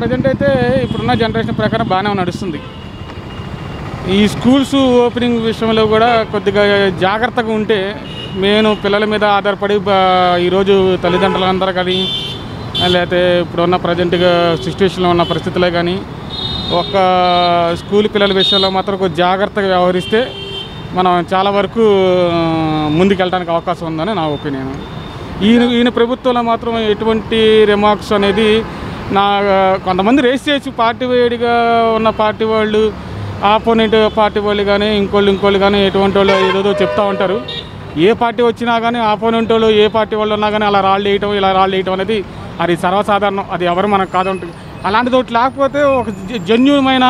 present అయితే ఇప్పుడున్న generation ప్రకారం బాగానే నడుస్తుంది ఈ స్కూల్స్ ఓపెనింగ్ విషయంలో కూడా కొద్దిగా జాగ్రత్తగా ఉంటే నేను పిల్లల మీద ఆధారపడి బా- ఈరోజు తల్లిదండ్రులందరూ కానీ లేకపోతే ఇప్పుడున్న ప్రజెంట్గా సిచ్యువేషన్లో ఉన్న పరిస్థితులే కానీ ఒక స్కూల్ పిల్లల విషయంలో మాత్రం కొంచెం జాగ్రత్తగా వ్యవహరిస్తే మనం చాలా వరకు ఆ, ముందుకెళ్ళడానికి అవకాశం ఉందని నా ఒపీనియన్ ఈయన ఈయన ప్రభుత్వంలో మాత్రం ఎటువంటి రిమార్క్స్ అనేది నా కొంతమంది రేస్ చేసి పార్టీ వేడిగా ఉన్న పార్టీ వాళ్ళు ఆపోనెంట్ పార్టీ వాళ్ళు కానీ ఇంకోళ్ళు ఇంకోళ్ళు కానీ ఎటువంటి వాళ్ళు ఏదేదో చెప్తా ఉంటారు ఏ పార్టీ వచ్చినా కానీ ఆపోనెంట్ వాళ్ళు ఏ పార్టీ వాళ్ళు ఉన్నా కానీ అలా రాళ్ళు వేయటం ఇలా రాళ్ళు వేయటం అనేది అది సర్వసాధారణం అది ఎవరు మనకు కాదంటుంది అలాంటిది ఒకటి లేకపోతే ఒక జన్యుమైన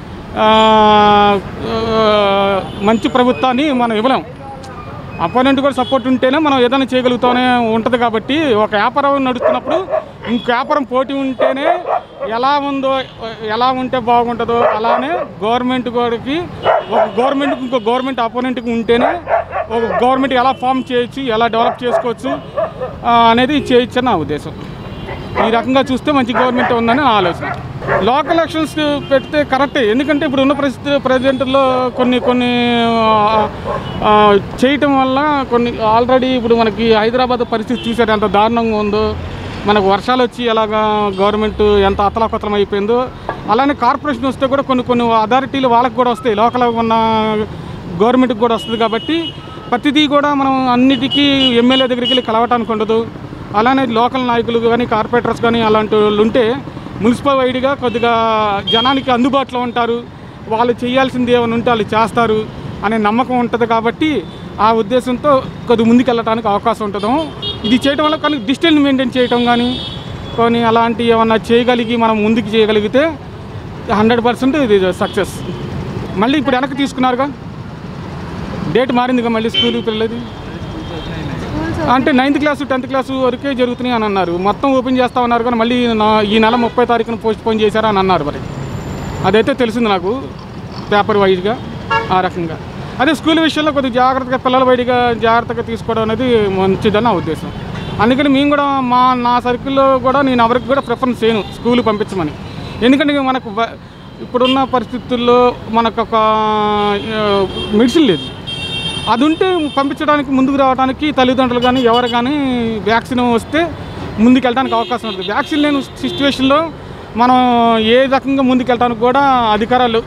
మంచి ప్రభుత్వాన్ని మనం ఇవ్వలేం అపోనెంట్ కూడా సపోర్ట్ ఉంటేనే మనం ఏదైనా చేయగలుగుతామనే ఉంటుంది కాబట్టి ఒక వ్యాపారం నడుస్తున్నప్పుడు ఇంక వ్యాపారం పోటీ ఉంటేనే ఎలా ఉందో ఎలా ఉంటే బాగుంటుందో అలానే గవర్నమెంట్ కూడా ఒక గవర్నమెంట్కి ఇంకో గవర్నమెంట్ అపోనెంట్కి ఉంటేనే ఒక గవర్నమెంట్ ఎలా ఫామ్ చేయొచ్చు ఎలా డెవలప్ చేసుకోవచ్చు ఆ, అనేది చేయొచ్చు అని నా ఉద్దేశం ఈ రకంగా చూస్తే మంచి గవర్నమెంట్ ఉందని నా ఆలోచన లోకల్ ఎలక్షన్స్ పెడితే కరెక్టే ఎందుకంటే ఇప్పుడు ఉన్న పరిస్థితి ప్రజెంట్లో కొన్ని కొన్ని ఆ, ఆ, చేయటం వల్ల కొన్ని ఆల్రెడీ ఇప్పుడు మనకి హైదరాబాద్ పరిస్థితి చూసారు ఎంత దారుణంగా ఉందో మనకు వర్షాలు వచ్చి ఎలాగా గవర్నమెంట్ ఎంత అతలాకుతలం అయిపోయిందో అలానే కార్పొరేషన్ వస్తే కూడా కొన్ని కొన్ని అథారిటీలు వాళ్ళకి కూడా వస్తాయి లోకల్ ఉన్న గవర్నమెంట్కి కూడా వస్తుంది కాబట్టి ప్రతిదీ కూడా మనం అన్నిటికీ ఎమ్మెల్యే దగ్గరికి వెళ్ళి కలవటానికి ఉండదు అలానే లోకల్ నాయకులు కానీ కార్పొరేటర్స్ కానీ అలాంటి వాళ్ళు ఉంటే మున్సిపల్ వైడ్గా కొద్దిగా జనానికి అందుబాటులో ఉంటారు వాళ్ళు చేయాల్సింది ఏమైనా ఉంటే వాళ్ళు చేస్తారు అనే నమ్మకం ఉంటుంది కాబట్టి ఆ ఉద్దేశంతో కొద్దిగా ముందుకెళ్ళడానికి అవకాశం ఉంటుంది ఇది చేయడం వల్ల కానీ డిస్టెన్స్ మెయింటైన్ చేయడం కానీ కొన్ని అలాంటి ఏమన్నా చేయగలిగి మనం ముందుకు చేయగలిగితే హండ్రెడ్ పర్సెంట్ ఇది సక్సెస్ మళ్ళీ ఇప్పుడు వెనక్కి తీసుకున్నారుగా డేట్ మారిందిగా మళ్ళీ స్కూల్ పిల్లలది అంటే నైన్త్ క్లాసు టెన్త్ క్లాసు వరకే జరుగుతున్నాయి అని అన్నారు మొత్తం ఓపెన్ చేస్తా ఉన్నారు కానీ మళ్ళీ నా- ఈ నెల ముప్పై తారీఖున పోస్ట్ పోన్ చేశారా అని అన్నారు మరి అదైతే తెలిసింది నాకు పేపర్ వైజ్గా ఆ రకంగా అదే స్కూల్ విషయంలో కొద్దిగా జాగ్రత్తగా పిల్లల వైడిగా జాగ్రత్తగా తీసుకోవడం అనేది మంచిదని నా ఉద్దేశం అందుకని మేము కూడా మా నా సర్కిల్లో కూడా నేను ఎవరికి కూడా ప్రిఫరెన్స్ చేయను స్కూల్ పంపించమని ఎందుకంటే మనకు వ- ఇప్పుడున్న పరిస్థితుల్లో మనకు ఒక మెడిసిన్ లేదు అది ఉంటే పంపించడానికి ముందుకు రావడానికి తల్లిదండ్రులు కానీ ఎవరు కానీ వ్యాక్సిన్ వస్తే ముందుకు వెళ్ళడానికి అవకాశం ఉంటుంది వ్యాక్సిన్ లేని సిచ్యువేషన్లో మనం ఏ రకంగా ముందుకు వెళ్ళడానికి కూడా అధికారాలు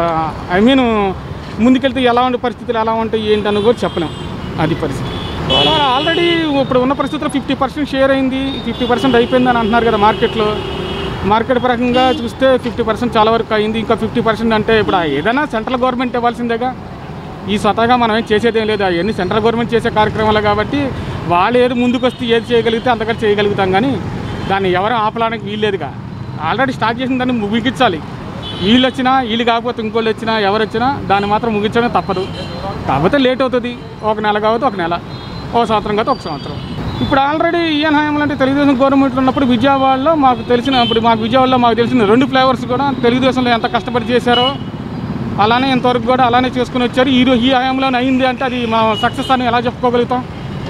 ఐ మీన్ ముందుకెళ్తే ఎలా ఉండే పరిస్థితులు ఎలా ఉంటాయి ఏంటని కూడా చెప్పలేం అది పరిస్థితి ఆల్రెడీ ఇప్పుడు ఉన్న పరిస్థితుల్లో ఫిఫ్టీ పర్సెంట్ షేర్ అయింది ఫిఫ్టీ పర్సెంట్ అయిపోయిందని అంటున్నారు కదా మార్కెట్లో మార్కెట్ పరంగా చూస్తే ఫిఫ్టీ పర్సెంట్ చాలా వరకు అయింది ఇంకా ఫిఫ్టీ పర్సెంట్ అంటే ఇప్పుడు ఏదైనా సెంట్రల్ గవర్నమెంట్ ఇవ్వాల్సిందేగా ఈ స్వతహాగా మనం ఏం చేసేది ఏం లేదు అవన్నీ సెంట్రల్ గవర్నమెంట్ చేసే కార్యక్రమాలు కాబట్టి వాళ్ళు ఏది ముందుకు వస్తే ఏది చేయగలిగితే అంతకంటే చేయగలుగుతాం కానీ దాన్ని ఎవరు ఆపడానికి వీల్లేదుగా ఆల్రెడీ స్టార్ట్ చేసిన దాన్ని ముగించాలి వీళ్ళు వచ్చినా వీళ్ళు కాకపోతే ఇంకోళ్ళు వచ్చినా ఎవరు వచ్చినా దాన్ని మాత్రం ముగించడం తప్పదు కాకపోతే లేట్ అవుతుంది ఒక నెల కాకపోతే ఒక నెల ఒక సంవత్సరం కాకపోతే ఒక సంవత్సరం ఇప్పుడు ఆల్రెడీ ఈఎన్ హయాంలు అంటే తెలుగుదేశం గవర్నమెంట్లో ఉన్నప్పుడు విజయవాడలో మాకు తెలిసిన ఇప్పుడు మాకు విజయవాడలో మాకు తెలిసిన రెండు ఫ్లేవర్స్ కూడా తెలుగుదేశంలో ఎంత కష్టపడి చేశారో అలానే ఇంతవరకు కూడా అలానే చేసుకుని వచ్చారు ఈ రో- ఈ హయాంలోనే అయింది అంటే అది మా సక్సెస్ అని ఎలా చెప్పుకోగలుగుతాం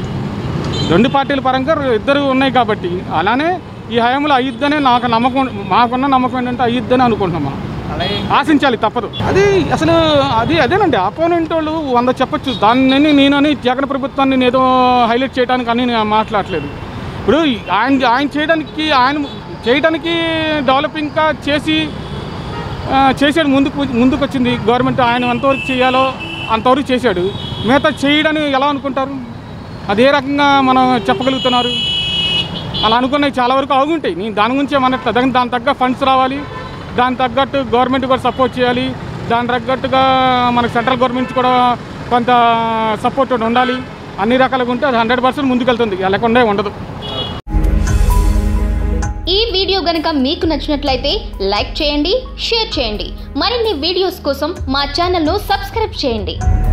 రెండు పార్టీల పరంగా ఇద్దరు ఉన్నాయి కాబట్టి అలానే ఈ హయాంలో అయ్యిద్దనే నాకు నమ్మకం మాకున్న నమ్మకం ఏంటంటే అయ్యిద్దని అనుకుంటున్నాం మనం ఆశించాలి తప్పదు అది అసలు అది అదేనండి అపోనెంట్ వాళ్ళు వంద చెప్పొచ్చు దాన్ని నేనని జగన్ ప్రభుత్వాన్ని నేను ఏదో హైలైట్ చేయడానికి అని నేను మాట్లాడలేదు ఇప్పుడు ఆయన ఆయన చేయడానికి ఆయన చేయడానికి డెవలపింగ్గా చేసి ఆ, చేసాడు ముందుకు ముందుకు వచ్చింది గవర్నమెంట్ ఆయన ఎంతవరకు చేయాలో అంతవరకు చేశాడు మిగతా చేయడని ఎలా అనుకుంటారు అదే రకంగా మనం చెప్పగలుగుతున్నారు అలా అనుకున్నవి చాలా వరకు అవుంటాయి నేను దాని గురించి ఏమన్నట్టు దాని దాని తగ్గ ఫండ్స్ రావాలి దాని తగ్గట్టు గవర్నమెంట్ కూడా సపోర్ట్ చేయాలి దాని తగ్గట్టుగా మనకు సెంట్రల్ గవర్నమెంట్ కూడా కొంత సపోర్ట్ ఉండాలి అన్ని రకాలుగా ఉంటే అది హండ్రెడ్ పర్సెంట్ ముందుకెళ్తుంది లేకుండా ఉండదు ఈ వీడియో గనుక మీకు నచ్చినట్లయితే లైక్ చేయండి షేర్ చేయండి మరిన్ని వీడియోస్ కోసం మా ఛానల్ను సబ్స్క్రైబ్ చేయండి